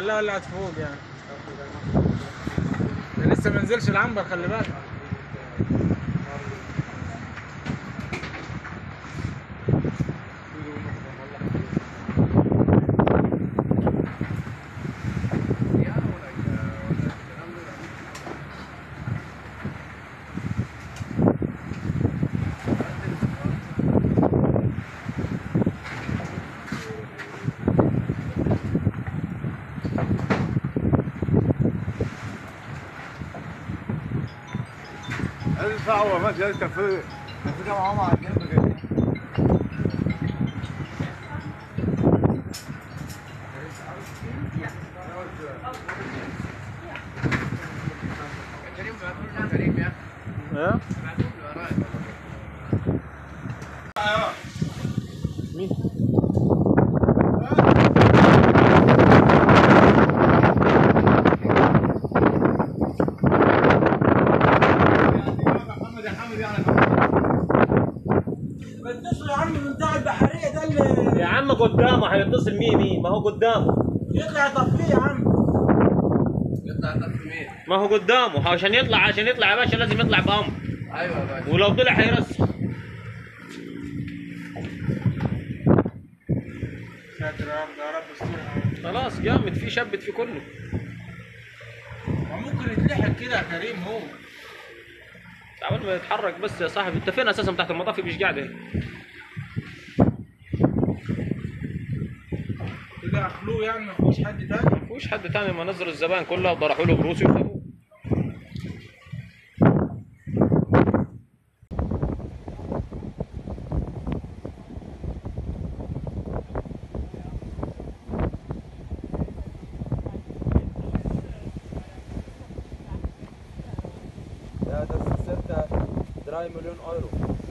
خليها ولعت فوق يعني ده لسه ما نزلش العنبر خلي بالك الفعوة ما جاي تفرق تفرق معاهم على الجنب كده ايه مين محمد يا حمد يعني اتصل يا عم من بتاع البحريه ده اللي يا عم قدامه هيتصل مين مين ما هو قدامه يطلع يطفيه يا عم ما هو قدامه عشان يطلع عشان يطلع يا باشا لازم يطلع بامر ايوه يا باشا ولو طلع هيرسم ساتر يا رب يا رب استرها خلاص جامد في شبت في كله وممكن يتلحق كده يا كريم هو تعال ما يتحرك بس يا صاحبي انت فين اساسا تحت المطافي مش قاعد هنا كده اخلوه يعني ما فيهوش حد تاني ما فيهوش حد تاني ما نزلوا الزبائن كلها وضرحوا له بروسي وسابوه Ja, das ist circa 3 Millionen Euro.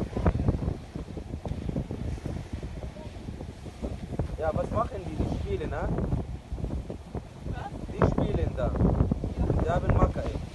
Ja, was machen die? Die spielen, ne? Die spielen da. Die haben Macker. ey.